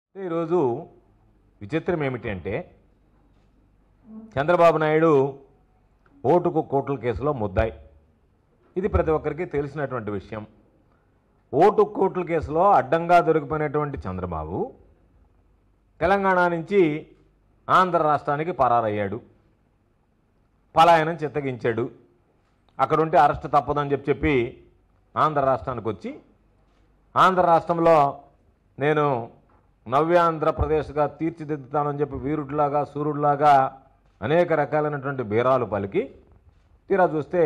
ఈరోజు విచిత్రం ఏమిటి అంటే చంద్రబాబు నాయుడు ఓటుకు కోట్ల కేసులో ముద్దాయి ఇది ప్రతి ఒక్కరికి తెలిసినటువంటి విషయం ఓటు కోట్ల కేసులో అడ్డంగా దొరికిపోయినటువంటి చంద్రబాబు తెలంగాణ నుంచి ఆంధ్ర రాష్ట్రానికి పరారయ్యాడు పలాయనం చిత్తగించాడు అక్కడ ఉంటే అరెస్ట్ తప్పదని చెప్పి చెప్పి ఆంధ్ర రాష్ట్రానికి వచ్చి ఆంధ్ర రాష్ట్రంలో నేను నవ్యాంధ్రప్రదేశ్గా తీర్చిదిద్దుతానని చెప్పి వీరుడిలాగా సూర్యుడిలాగా అనేక రకాలైనటువంటి బీరాలు పలికి తీరా చూస్తే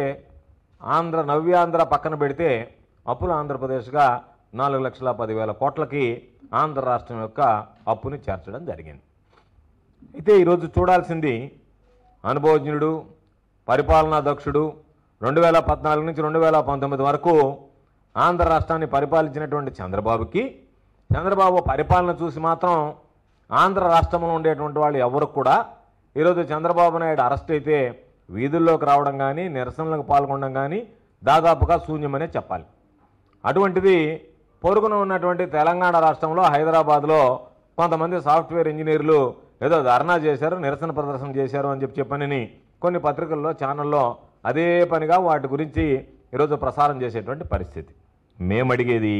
ఆంధ్ర నవ్యాంధ్ర పక్కన పెడితే అప్పుల ఆంధ్రప్రదేశ్గా నాలుగు లక్షల పదివేల కోట్లకి ఆంధ్ర రాష్ట్రం యొక్క అప్పుని చేర్చడం జరిగింది అయితే ఈరోజు చూడాల్సింది అనుభవజ్ఞుడు పరిపాలనా దక్షుడు రెండు వేల పద్నాలుగు నుంచి రెండు వేల పంతొమ్మిది వరకు ఆంధ్ర రాష్ట్రాన్ని పరిపాలించినటువంటి చంద్రబాబుకి చంద్రబాబు పరిపాలన చూసి మాత్రం ఆంధ్ర రాష్ట్రంలో ఉండేటువంటి వాళ్ళు ఎవరు కూడా ఈరోజు చంద్రబాబు నాయుడు అరెస్ట్ అయితే వీధుల్లోకి రావడం కానీ నిరసనలకు పాల్గొనడం కానీ దాదాపుగా శూన్యమనే చెప్పాలి అటువంటిది పొరుగున ఉన్నటువంటి తెలంగాణ రాష్ట్రంలో హైదరాబాద్లో కొంతమంది సాఫ్ట్వేర్ ఇంజనీర్లు ఏదో ధర్నా చేశారు నిరసన ప్రదర్శన చేశారు అని చెప్పి చెప్పనని కొన్ని పత్రికల్లో ఛానల్లో అదే పనిగా వాటి గురించి ఈరోజు ప్రసారం చేసేటువంటి పరిస్థితి మేము అడిగేది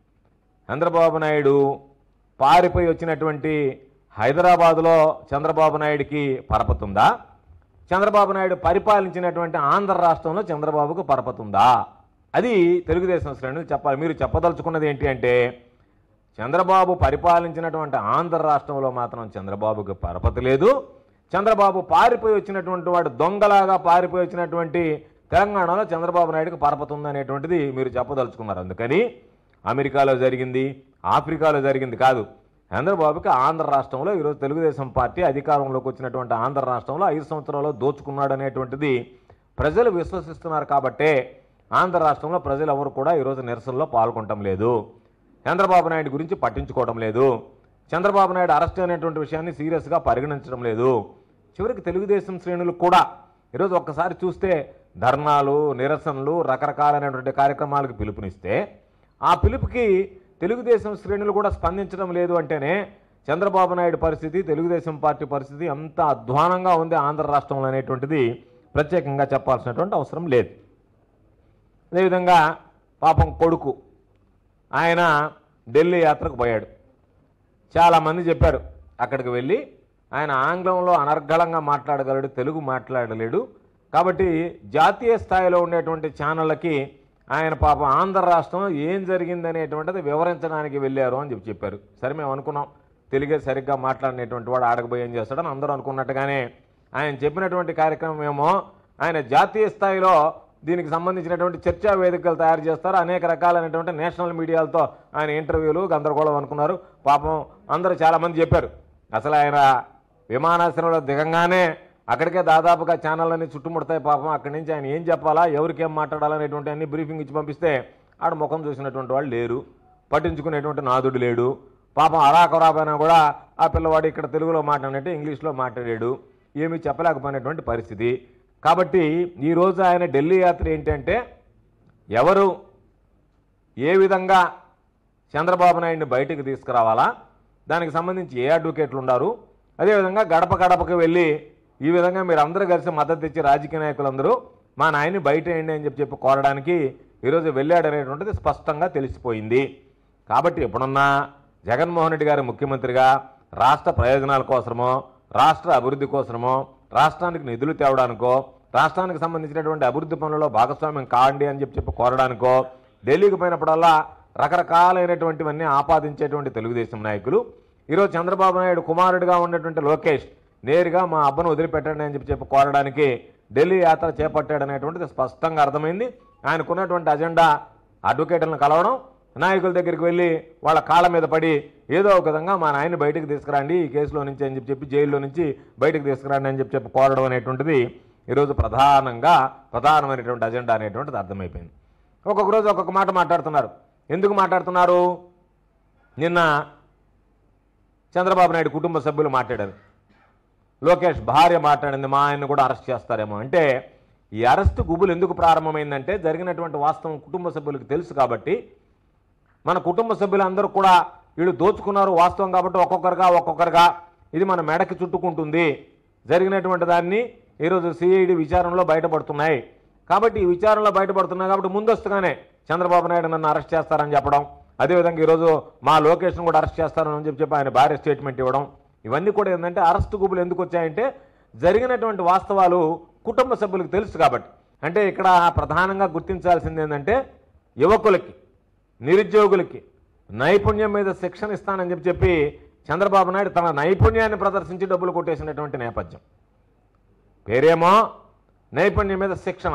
చంద్రబాబు నాయుడు పారిపోయి వచ్చినటువంటి హైదరాబాదులో చంద్రబాబు నాయుడికి పరపతుందా చంద్రబాబు నాయుడు పరిపాలించినటువంటి ఆంధ్ర రాష్ట్రంలో చంద్రబాబుకు పరపతుందా అది తెలుగుదేశం శ్రేణులు చెప్పాలి మీరు చెప్పదలుచుకున్నది ఏంటి అంటే చంద్రబాబు పరిపాలించినటువంటి ఆంధ్ర రాష్ట్రంలో మాత్రం చంద్రబాబుకు పరపతి లేదు చంద్రబాబు పారిపోయి వచ్చినటువంటి వాడు దొంగలాగా పారిపోయి వచ్చినటువంటి తెలంగాణలో చంద్రబాబు నాయుడుకు పరపతుంది అనేటువంటిది మీరు చెప్పదలుచుకున్నారు అందుకని అమెరికాలో జరిగింది ఆఫ్రికాలో జరిగింది కాదు చంద్రబాబుకి ఆంధ్ర రాష్ట్రంలో ఈరోజు తెలుగుదేశం పార్టీ అధికారంలోకి వచ్చినటువంటి ఆంధ్ర రాష్ట్రంలో ఐదు సంవత్సరాల్లో దోచుకున్నాడు అనేటువంటిది ప్రజలు విశ్వసిస్తున్నారు కాబట్టే ఆంధ్ర రాష్ట్రంలో ప్రజలు ఎవరు కూడా ఈరోజు నిరసనలో పాల్గొనటం లేదు చంద్రబాబు నాయుడు గురించి పట్టించుకోవడం లేదు చంద్రబాబు నాయుడు అరెస్ట్ అనేటువంటి విషయాన్ని సీరియస్గా పరిగణించడం లేదు చివరికి తెలుగుదేశం శ్రేణులు కూడా ఈరోజు ఒక్కసారి చూస్తే ధర్నాలు నిరసనలు రకరకాలైనటువంటి కార్యక్రమాలకు పిలుపునిస్తే ఆ పిలుపుకి తెలుగుదేశం శ్రేణులు కూడా స్పందించడం లేదు అంటేనే చంద్రబాబు నాయుడు పరిస్థితి తెలుగుదేశం పార్టీ పరిస్థితి ఎంత అధ్వానంగా ఉంది ఆంధ్ర రాష్ట్రంలో అనేటువంటిది ప్రత్యేకంగా చెప్పాల్సినటువంటి అవసరం లేదు అదేవిధంగా పాపం కొడుకు ఆయన ఢిల్లీ యాత్రకు పోయాడు చాలామంది చెప్పారు అక్కడికి వెళ్ళి ఆయన ఆంగ్లంలో అనర్గళంగా మాట్లాడగలడు తెలుగు మాట్లాడలేడు కాబట్టి జాతీయ స్థాయిలో ఉండేటువంటి ఛానళ్ళకి ఆయన పాపం ఆంధ్ర రాష్ట్రంలో ఏం జరిగింది అనేటువంటిది వివరించడానికి వెళ్ళారు అని చెప్పి చెప్పారు సరే మేము అనుకున్నాం తెలుగే సరిగ్గా మాట్లాడినటువంటి వాడు ఆడకపోయి ఏం చేస్తాడని అందరూ అనుకున్నట్టుగానే ఆయన చెప్పినటువంటి కార్యక్రమం ఏమో ఆయన జాతీయ స్థాయిలో దీనికి సంబంధించినటువంటి చర్చా వేదికలు తయారు చేస్తారు అనేక రకాలైనటువంటి నేషనల్ మీడియాలతో ఆయన ఇంటర్వ్యూలు గందరగోళం అనుకున్నారు పాపం అందరూ చాలామంది చెప్పారు అసలు ఆయన విమానాశ్రయంలో దిగంగానే అక్కడికే దాదాపుగా ఛానళ్ళని చుట్టుముడతాయి పాపం అక్కడి నుంచి ఆయన ఏం చెప్పాలా ఎవరికి ఏం మాట్లాడాలనేటువంటి అన్ని బ్రీఫింగ్ ఇచ్చి పంపిస్తే ఆడ ముఖం చూసినటువంటి వాళ్ళు లేరు పట్టించుకునేటువంటి నాదుడు లేడు పాపం అలా కొరాబైనా కూడా ఆ పిల్లవాడు ఇక్కడ తెలుగులో మాట్లాడినట్టు ఇంగ్లీష్లో మాట్లాడాడు ఏమీ చెప్పలేకపోయినటువంటి పరిస్థితి కాబట్టి ఈరోజు ఆయన ఢిల్లీ యాత్ర ఏంటంటే ఎవరు ఏ విధంగా చంద్రబాబు నాయుడిని బయటికి తీసుకురావాలా దానికి సంబంధించి ఏ అడ్వకేట్లు ఉన్నారు అదేవిధంగా గడప గడపకి వెళ్ళి ఈ విధంగా మీరు అందరూ కలిసి మద్దతు ఇచ్చి రాజకీయ నాయకులందరూ మా నాయన్ని బయట వేయండి అని చెప్పి చెప్పి కోరడానికి ఈరోజు వెళ్ళాడనేటువంటిది స్పష్టంగా తెలిసిపోయింది కాబట్టి ఎప్పుడన్నా జగన్మోహన్ రెడ్డి గారు ముఖ్యమంత్రిగా రాష్ట్ర ప్రయోజనాల కోసమో రాష్ట్ర అభివృద్ధి కోసమో రాష్ట్రానికి నిధులు తేవడానికో రాష్ట్రానికి సంబంధించినటువంటి అభివృద్ధి పనులలో భాగస్వామ్యం కాండి అని చెప్పి చెప్పి కోరడానికో ఢిల్లీకి పోయినప్పుడల్లా రకరకాలైనటువంటివన్నీ ఆపాదించేటువంటి తెలుగుదేశం నాయకులు ఈరోజు చంద్రబాబు నాయుడు కుమారుడిగా ఉన్నటువంటి లోకేష్ నేరుగా మా అబ్బను వదిలిపెట్టండి అని చెప్పి చెప్పి కోరడానికి ఢిల్లీ యాత్ర చేపట్టాడనేటువంటిది స్పష్టంగా అర్థమైంది ఆయనకున్నటువంటి అజెండా అడ్వకేట్లను కలవడం నాయకుల దగ్గరికి వెళ్ళి వాళ్ళ కాళ్ళ మీద పడి ఏదో ఒక విధంగా మా నాయన్ని బయటకు తీసుకురండి ఈ కేసులో నుంచి అని చెప్పి చెప్పి జైల్లో నుంచి బయటకు తీసుకురండి అని చెప్పి చెప్పి కోరడం అనేటువంటిది ఈరోజు ప్రధానంగా ప్రధానమైనటువంటి అజెండా అనేటువంటిది అర్థమైపోయింది ఒక్కొక్క రోజు ఒక్కొక్క మాట మాట్లాడుతున్నారు ఎందుకు మాట్లాడుతున్నారు నిన్న చంద్రబాబు నాయుడు కుటుంబ సభ్యులు మాట్లాడారు లోకేష్ భార్య మాట్లాడింది మా ఆయన్ని కూడా అరెస్ట్ చేస్తారేమో అంటే ఈ అరెస్ట్ గుబులు ఎందుకు ప్రారంభమైందంటే జరిగినటువంటి వాస్తవం కుటుంబ సభ్యులకు తెలుసు కాబట్టి మన కుటుంబ సభ్యులందరూ కూడా వీళ్ళు దోచుకున్నారు వాస్తవం కాబట్టి ఒక్కొక్కరుగా ఒక్కొక్కరుగా ఇది మన మెడకి చుట్టుకుంటుంది జరిగినటువంటి దాన్ని ఈరోజు సిఐడి విచారణలో బయటపడుతున్నాయి కాబట్టి ఈ విచారణలో బయటపడుతున్నాయి కాబట్టి ముందస్తుగానే చంద్రబాబు నాయుడు నన్ను అరెస్ట్ చేస్తారని చెప్పడం అదేవిధంగా ఈరోజు మా లొకేషన్ కూడా అరెస్ట్ చేస్తారని చెప్పి చెప్పి ఆయన భార్య స్టేట్మెంట్ ఇవ్వడం ఇవన్నీ కూడా ఏంటంటే అరెస్ట్ గుబులు ఎందుకు వచ్చాయంటే జరిగినటువంటి వాస్తవాలు కుటుంబ సభ్యులకు తెలుసు కాబట్టి అంటే ఇక్కడ ప్రధానంగా గుర్తించాల్సింది ఏంటంటే యువకులకి నిరుద్యోగులకి నైపుణ్యం మీద శిక్షణ ఇస్తానని చెప్పి చెప్పి చంద్రబాబు నాయుడు తన నైపుణ్యాన్ని ప్రదర్శించి డబ్బులు కొట్టేసినటువంటి నేపథ్యం పేరేమో నైపుణ్యం మీద శిక్షణ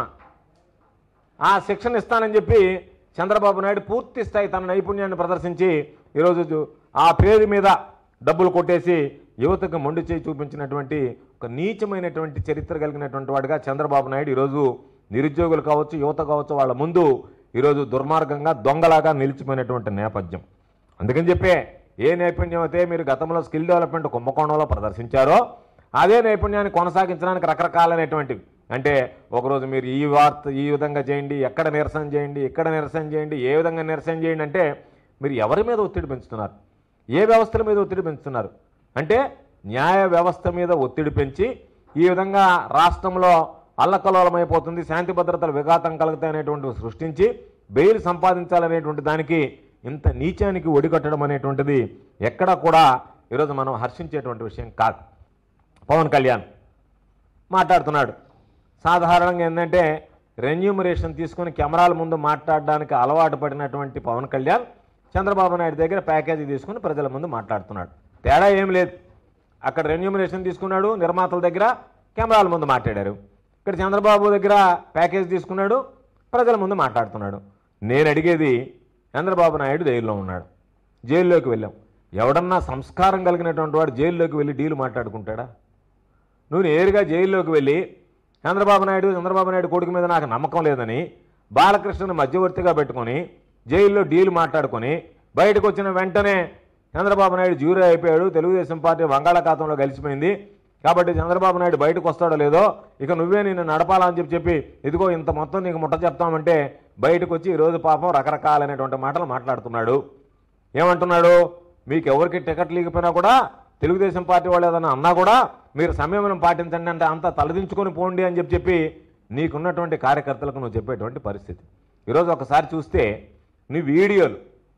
ఆ శిక్షణ ఇస్తానని చెప్పి చంద్రబాబు నాయుడు పూర్తి స్థాయి తన నైపుణ్యాన్ని ప్రదర్శించి ఈరోజు జు- ఆ పేరు మీద డబ్బులు కొట్టేసి యువతకు మొండి చేయి చూపించినటువంటి ఒక నీచమైనటువంటి చరిత్ర కలిగినటువంటి వాడిగా చంద్రబాబు నాయుడు ఈరోజు నిరుద్యోగులు కావచ్చు యువత కావచ్చు వాళ్ళ ముందు ఈరోజు దుర్మార్గంగా దొంగలాగా నిలిచిపోయినటువంటి నేపథ్యం అందుకని చెప్పే ఏ నైపుణ్యం అయితే మీరు గతంలో స్కిల్ డెవలప్మెంట్ కుంభకోణంలో ప్రదర్శించారో అదే నైపుణ్యాన్ని కొనసాగించడానికి రకరకాలైనటువంటివి అంటే ఒకరోజు మీరు ఈ వార్త ఈ విధంగా చేయండి ఎక్కడ నిరసన చేయండి ఎక్కడ నిరసన చేయండి ఏ విధంగా నిరసన చేయండి అంటే మీరు ఎవరి మీద ఒత్తిడి పెంచుతున్నారు ఏ వ్యవస్థల మీద ఒత్తిడి పెంచుతున్నారు అంటే న్యాయ వ్యవస్థ మీద ఒత్తిడి పెంచి ఈ విధంగా రాష్ట్రంలో అల్లకల్లోలమైపోతుంది శాంతి భద్రతలు విఘాతం కలుగుతాయి అనేటువంటివి సృష్టించి బెయిల్ సంపాదించాలనేటువంటి దానికి ఇంత నీచానికి ఒడిగట్టడం అనేటువంటిది ఎక్కడా కూడా ఈరోజు మనం హర్షించేటువంటి విషయం కాదు పవన్ కళ్యాణ్ మాట్లాడుతున్నాడు సాధారణంగా ఏంటంటే రెన్యూమరేషన్ తీసుకొని కెమెరాల ముందు మాట్లాడడానికి అలవాటు పడినటువంటి పవన్ కళ్యాణ్ చంద్రబాబు నాయుడు దగ్గర ప్యాకేజీ తీసుకుని ప్రజల ముందు మాట్లాడుతున్నాడు తేడా ఏం లేదు అక్కడ రెన్యూమరేషన్ తీసుకున్నాడు నిర్మాతల దగ్గర కెమెరాల ముందు మాట్లాడారు ఇక్కడ చంద్రబాబు దగ్గర ప్యాకేజ్ తీసుకున్నాడు ప్రజల ముందు మాట్లాడుతున్నాడు నేను అడిగేది చంద్రబాబు నాయుడు జైల్లో ఉన్నాడు జైల్లోకి వెళ్ళాం ఎవడన్నా సంస్కారం కలిగినటువంటి వాడు జైల్లోకి వెళ్ళి డీలు మాట్లాడుకుంటాడా నువ్వు నేరుగా జైల్లోకి వెళ్ళి చంద్రబాబు నాయుడు చంద్రబాబు నాయుడు కొడుకు మీద నాకు నమ్మకం లేదని బాలకృష్ణను మధ్యవర్తిగా పెట్టుకొని జైల్లో డీల్ మాట్లాడుకొని బయటకు వచ్చిన వెంటనే చంద్రబాబు నాయుడు జీరో అయిపోయాడు తెలుగుదేశం పార్టీ బంగాళాఖాతంలో కలిసిపోయింది కాబట్టి చంద్రబాబు నాయుడు బయటకు వస్తాడో లేదో ఇక నువ్వే నిన్ను నడపాలని చెప్పి చెప్పి ఇదిగో ఇంత మొత్తం నీకు ముట్ట చెప్తామంటే బయటకు వచ్చి ఈరోజు పాపం రకరకాలైనటువంటి మాటలు మాట్లాడుతున్నాడు ఏమంటున్నాడు మీకు ఎవరికి టికెట్ లేకపోయినా కూడా తెలుగుదేశం పార్టీ వాళ్ళు ఏదైనా అన్నా కూడా మీరు సంయమనం పాటించండి అంటే అంతా తలదించుకొని పోండి అని చెప్పి చెప్పి నీకున్నటువంటి కార్యకర్తలకు నువ్వు చెప్పేటువంటి పరిస్థితి ఈరోజు ఒకసారి చూస్తే నీ వీడియోలు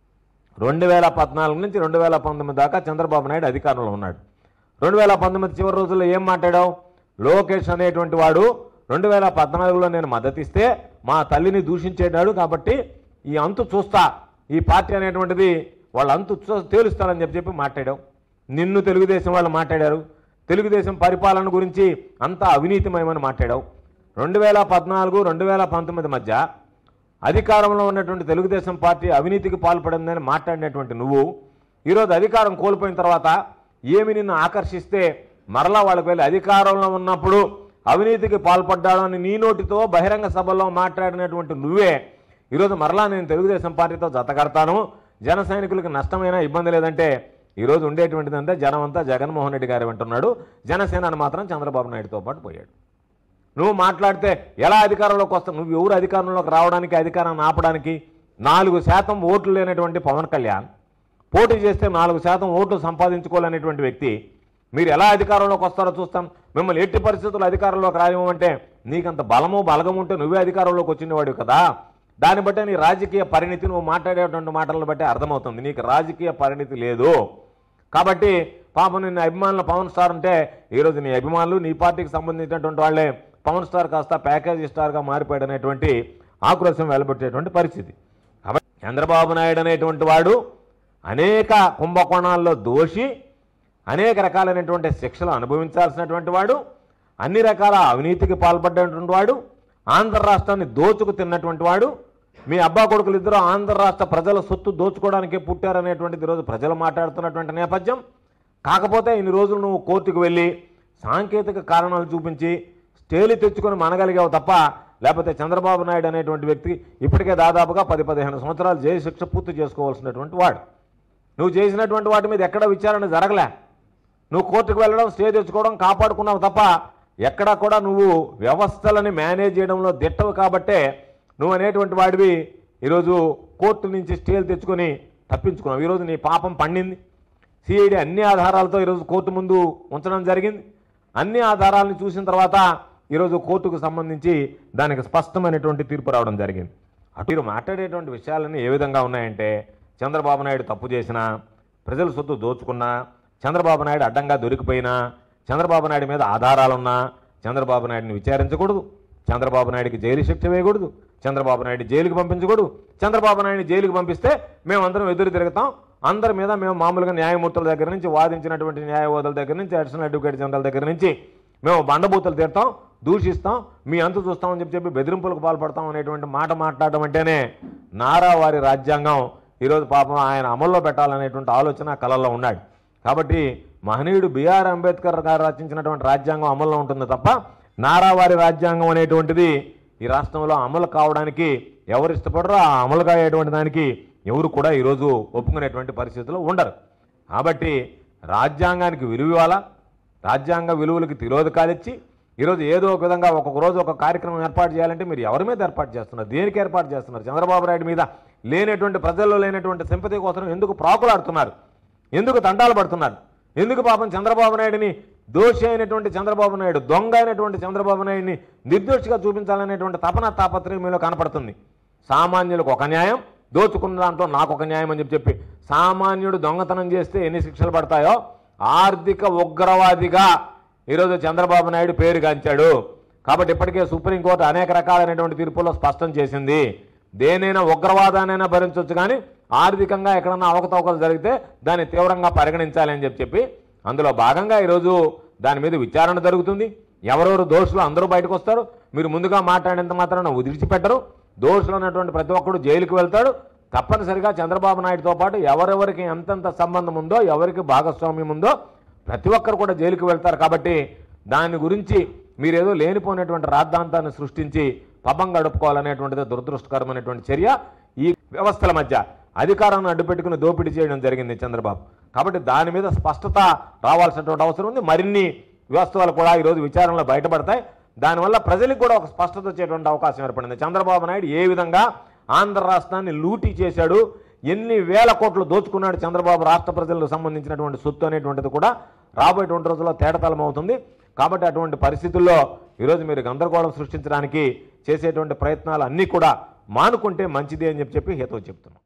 రెండు వేల పద్నాలుగు నుంచి రెండు వేల పంతొమ్మిది దాకా చంద్రబాబు నాయుడు అధికారంలో ఉన్నాడు రెండు వేల పంతొమ్మిది చివరి రోజుల్లో ఏం మాట్లాడావు లోకేష్ అనేటువంటి వాడు రెండు వేల పద్నాలుగులో నేను మద్దతు ఇస్తే మా తల్లిని దూషించేటాడు కాబట్టి ఈ అంతు చూస్తా ఈ పార్టీ అనేటువంటిది వాళ్ళ అంతు చూ తేలుస్తారని చెప్పి చెప్పి మాట్లాడావు నిన్ను తెలుగుదేశం వాళ్ళు మాట్లాడారు తెలుగుదేశం పరిపాలన గురించి అంతా అవినీతిమయమని మాట్లాడావు రెండు వేల పద్నాలుగు రెండు వేల పంతొమ్మిది మధ్య అధికారంలో ఉన్నటువంటి తెలుగుదేశం పార్టీ అవినీతికి పాల్పడిందని మాట్లాడినటువంటి నువ్వు ఈరోజు అధికారం కోల్పోయిన తర్వాత ఏమి నిన్ను ఆకర్షిస్తే మరలా వాళ్ళకి వెళ్ళి అధికారంలో ఉన్నప్పుడు అవినీతికి పాల్పడ్డాడు అని నీ నోటితో బహిరంగ సభలో మాట్లాడినటువంటి నువ్వే ఈరోజు మరలా నేను తెలుగుదేశం పార్టీతో జతకడతాను జన సైనికులకు నష్టమైన ఇబ్బంది లేదంటే ఈరోజు ఉండేటువంటిదంటే జనం అంతా జగన్మోహన్ రెడ్డి గారు అంటున్నాడు జనసేనని మాత్రం చంద్రబాబు నాయుడుతో పాటు పోయాడు నువ్వు మాట్లాడితే ఎలా అధికారంలోకి వస్తావు నువ్వు ఎవరు అధికారంలోకి రావడానికి అధికారాన్ని ఆపడానికి నాలుగు శాతం ఓట్లు లేనటువంటి పవన్ కళ్యాణ్ పోటీ చేస్తే నాలుగు శాతం ఓట్లు సంపాదించుకోవాలనేటువంటి వ్యక్తి మీరు ఎలా అధికారంలోకి వస్తారో చూస్తాం మిమ్మల్ని ఎట్టి పరిస్థితుల్లో అధికారంలోకి రాయమంటే నీకంత బలము బలగం ఉంటే నువ్వే అధికారంలోకి వచ్చినవాడు కదా దాన్ని బట్టే నీ రాజకీయ పరిణితి నువ్వు మాట్లాడేటువంటి మాటలను బట్టి అర్థమవుతుంది నీకు రాజకీయ పరిణితి లేదు కాబట్టి పాపం నిన్న అభిమానులు పవన్ స్టార్ ఉంటే ఈరోజు నీ అభిమానులు నీ పార్టీకి సంబంధించినటువంటి వాళ్ళే పవన్ స్టార్ కాస్త ప్యాకేజీ స్టార్గా మారిపోయాడు అనేటువంటి ఆక్రోశం వెలబెట్టేటువంటి పరిస్థితి కాబట్టి చంద్రబాబు నాయుడు అనేటువంటి వాడు అనేక కుంభకోణాల్లో దోషి అనేక రకాలైనటువంటి శిక్షలు అనుభవించాల్సినటువంటి వాడు అన్ని రకాల అవినీతికి పాల్పడ్డటువంటి వాడు ఆంధ్ర రాష్ట్రాన్ని దోచుకు తిన్నటువంటి వాడు మీ అబ్బా కొడుకులు ఇద్దరు ఆంధ్ర రాష్ట్ర ప్రజల సొత్తు దోచుకోవడానికే పుట్టారనేటువంటిది ఈరోజు ప్రజలు మాట్లాడుతున్నటువంటి నేపథ్యం కాకపోతే ఇన్ని రోజులు నువ్వు కోర్టుకు వెళ్ళి సాంకేతిక కారణాలు చూపించి స్టేలు తెచ్చుకొని మనగలిగావు తప్ప లేకపోతే చంద్రబాబు నాయుడు అనేటువంటి వ్యక్తి ఇప్పటికే దాదాపుగా పది పదిహేను సంవత్సరాలు జైలు శిక్ష పూర్తి చేసుకోవాల్సినటువంటి వాడు నువ్వు చేసినటువంటి వాటి మీద ఎక్కడ విచారణ జరగలే నువ్వు కోర్టుకు వెళ్ళడం స్టే తెచ్చుకోవడం కాపాడుకున్నావు తప్ప ఎక్కడా కూడా నువ్వు వ్యవస్థలని మేనేజ్ చేయడంలో దిట్టవు కాబట్టే నువ్వు అనేటువంటి వాడివి ఈరోజు కోర్టు నుంచి స్టేలు తెచ్చుకొని తప్పించుకున్నావు ఈరోజు నీ పాపం పండింది సిఐడి అన్ని ఆధారాలతో ఈరోజు కోర్టు ముందు ఉంచడం జరిగింది అన్ని ఆధారాలను చూసిన తర్వాత ఈరోజు కోర్టుకు సంబంధించి దానికి స్పష్టమైనటువంటి తీర్పు రావడం జరిగింది అటు మీరు మాట్లాడేటువంటి విషయాలన్నీ ఏ విధంగా ఉన్నాయంటే చంద్రబాబు నాయుడు తప్పు చేసినా ప్రజల సొత్తు దోచుకున్నా చంద్రబాబు నాయుడు అడ్డంగా దొరికిపోయినా చంద్రబాబు నాయుడు మీద ఆధారాలున్నా చంద్రబాబు నాయుడిని విచారించకూడదు చంద్రబాబు నాయుడికి జైలు శిక్ష వేయకూడదు చంద్రబాబు నాయుడు జైలుకి పంపించకూడదు చంద్రబాబు నాయుడిని జైలుకి పంపిస్తే మేమందరం ఎదురు తిరుగుతాం అందరి మీద మేము మామూలుగా న్యాయమూర్తుల దగ్గర నుంచి వాదించినటువంటి న్యాయవాదుల దగ్గర నుంచి అడిషనల్ అడ్వకేట్ జనరల్ దగ్గర నుంచి మేము బండబూతులు తీరుతాం దూషిస్తాం మీ అంతు చూస్తామని చెప్పి చెప్పి బెదిరింపులకు పాల్పడతాం అనేటువంటి మాట మాట్లాడడం అంటేనే నారా వారి రాజ్యాంగం ఈరోజు పాపం ఆయన అమల్లో పెట్టాలనేటువంటి ఆలోచన కళల్లో ఉన్నాడు కాబట్టి మహనీయుడు బిఆర్ అంబేద్కర్ గారు రచించినటువంటి రాజ్యాంగం అమల్లో ఉంటుంది తప్ప నారావారి రాజ్యాంగం అనేటువంటిది ఈ రాష్ట్రంలో అమలు కావడానికి ఎవరు ఇష్టపడరో ఆ అమలు కాయేటువంటి దానికి ఎవరు కూడా ఈరోజు ఒప్పుకునేటువంటి పరిస్థితులు ఉండరు కాబట్టి రాజ్యాంగానికి విలువ ఇవ్వాలా రాజ్యాంగ విలువలకు తిరోధకాలు ఇచ్చి ఈరోజు ఏదో ఒక విధంగా ఒక్కొక్క రోజు ఒక కార్యక్రమం ఏర్పాటు చేయాలంటే మీరు ఎవరి మీద ఏర్పాటు చేస్తున్నారు దేనికి ఏర్పాటు చేస్తున్నారు చంద్రబాబు నాయుడు మీద లేనటువంటి ప్రజల్లో లేనటువంటి సింపతి కోసం ఎందుకు ప్రాకులాడుతున్నారు ఎందుకు తంటాలు పడుతున్నారు ఎందుకు పాపం చంద్రబాబు నాయుడిని దోషి అయినటువంటి చంద్రబాబు నాయుడు దొంగ అయినటువంటి చంద్రబాబు నాయుడిని నిర్దోషిగా చూపించాలనేటువంటి తపన తాపత్రయం మీలో కనపడుతుంది సామాన్యులకు ఒక న్యాయం దోచుకున్న దాంట్లో నాకు ఒక న్యాయం అని చెప్పి చెప్పి సామాన్యుడు దొంగతనం చేస్తే ఎన్ని శిక్షలు పడతాయో ఆర్థిక ఉగ్రవాదిగా ఈరోజు చంద్రబాబు నాయుడు పేరు గాంచాడు కాబట్టి ఇప్పటికే సుప్రీంకోర్టు అనేక రకాలైనటువంటి తీర్పుల్లో స్పష్టం చేసింది దేనైనా ఉగ్రవాదానైనా భరించవచ్చు కానీ ఆర్థికంగా ఎక్కడన్నా అవకతవకలు జరిగితే దాన్ని తీవ్రంగా పరిగణించాలి అని చెప్పి చెప్పి అందులో భాగంగా ఈరోజు దాని మీద విచారణ జరుగుతుంది ఎవరెవరు దోషులు అందరూ బయటకు వస్తారు మీరు ముందుగా మాట్లాడినంత మాత్రాన వదిలిచిపెట్టరు దోషులు ఉన్నటువంటి ప్రతి ఒక్కడు జైలుకి వెళ్తాడు తప్పనిసరిగా చంద్రబాబు నాయుడుతో పాటు ఎవరెవరికి ఎంతెంత సంబంధం ఉందో ఎవరికి భాగస్వామ్యం ఉందో ప్రతి ఒక్కరు కూడా జైలుకి వెళ్తారు కాబట్టి దాని గురించి మీరేదో లేనిపోయినటువంటి రాద్ధాంతాన్ని సృష్టించి పబ్బం గడుపుకోవాలనేటువంటిది దురదృష్టకరమైనటువంటి చర్య ఈ వ్యవస్థల మధ్య అధికారాన్ని అడ్డుపెట్టుకుని దోపిడీ చేయడం జరిగింది చంద్రబాబు కాబట్టి దాని మీద స్పష్టత రావాల్సినటువంటి అవసరం ఉంది మరిన్ని వ్యవస్థలు కూడా ఈరోజు విచారణలో బయటపడతాయి దానివల్ల ప్రజలకు కూడా ఒక స్పష్టత వచ్చేటువంటి అవకాశం ఏర్పడింది చంద్రబాబు నాయుడు ఏ విధంగా ఆంధ్ర రాష్ట్రాన్ని లూటీ చేశాడు ఎన్ని వేల కోట్లు దోచుకున్నాడు చంద్రబాబు రాష్ట్ర ప్రజలకు సంబంధించినటువంటి సొత్తు అనేటువంటిది కూడా రాబోయేటువంటి రోజుల్లో తేటతలం అవుతుంది కాబట్టి అటువంటి పరిస్థితుల్లో ఈరోజు మీరు గందరగోళం సృష్టించడానికి చేసేటువంటి ప్రయత్నాలు అన్నీ కూడా మానుకుంటే మంచిది అని చెప్పి చెప్పి హేతవు చెప్తున్నాం